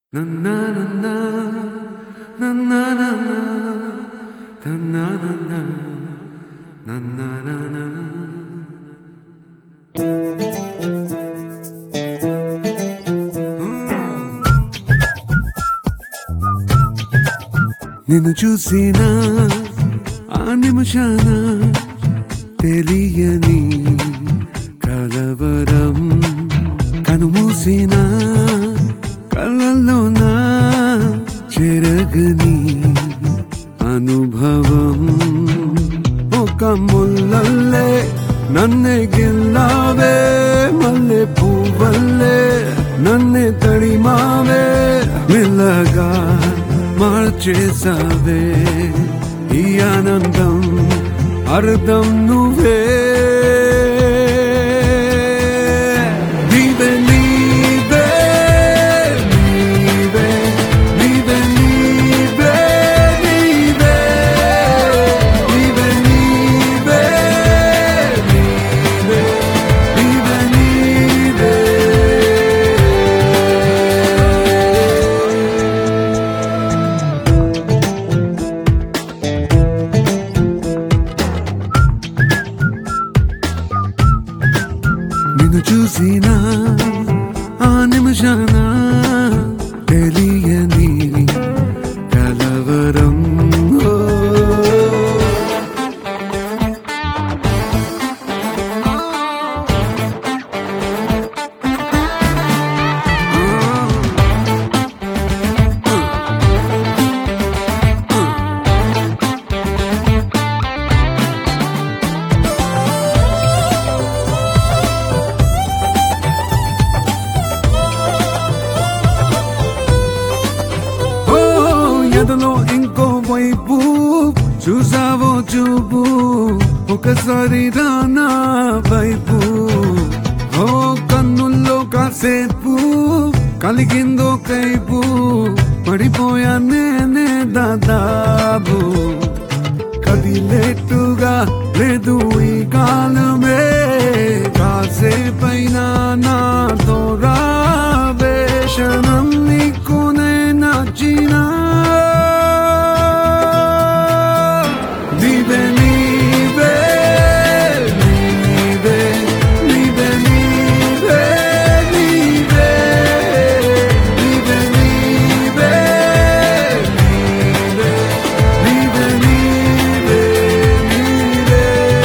నిన్ను చూసిన ఆ నిమిషాన తెలియని కలవరం కనుమూసిన కళ్ళల్లోన చెరగని అనుభవం ఒక ముల్లల్లే నన్నే గిల్లావే మల్లె పువ్వల్లే నన్నే తడిమావే మెల్లగా మార్చేసావే ఈ ఆనందం అర్థం నువ్వే నీవే నీవే నీవే నీవే నీవే నీవే నీవే నీవే నీవే నీవే నిన్ను చూసిన ఆ నిమిషాన తెలియని కలవరం ఓ. ఓ ఎదలో ఇంకో వైపు చూసావో చూపు ఒకసారి రానా వైపు ఓ కన్నుల్లో కాసేపు కలిగిందో కైపు పడిపోయా నేనే దాదాపు కదిలేట్టుగా లేదు ఈ కాలమే కాసేపైనా నాతో రావేషణం నీకునే నచ్చినా నీవే నీవే నీవే నీవే నీవే నీవే నీవే నీవే నీవే నీవే నీవే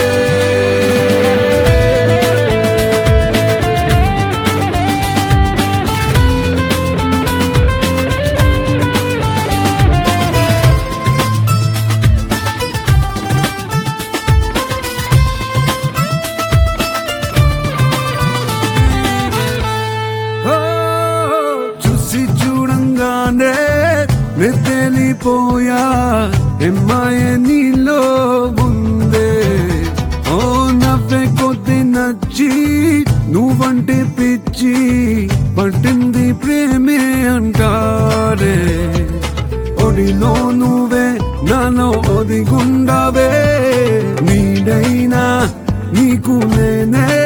ఓ, చూసి చూడంగానే నెత్తెలిపోయా ఎమ్మాయ నీలో ఉందే ఓ నవ్వే కొద్ది నచ్చి నువ్వంటే పిచ్చి పట్టింది ప్రేమే అంటారే ఒడిలో నువ్వే నాలో ఒదిగుండవే నీడైనా నీకు నేనే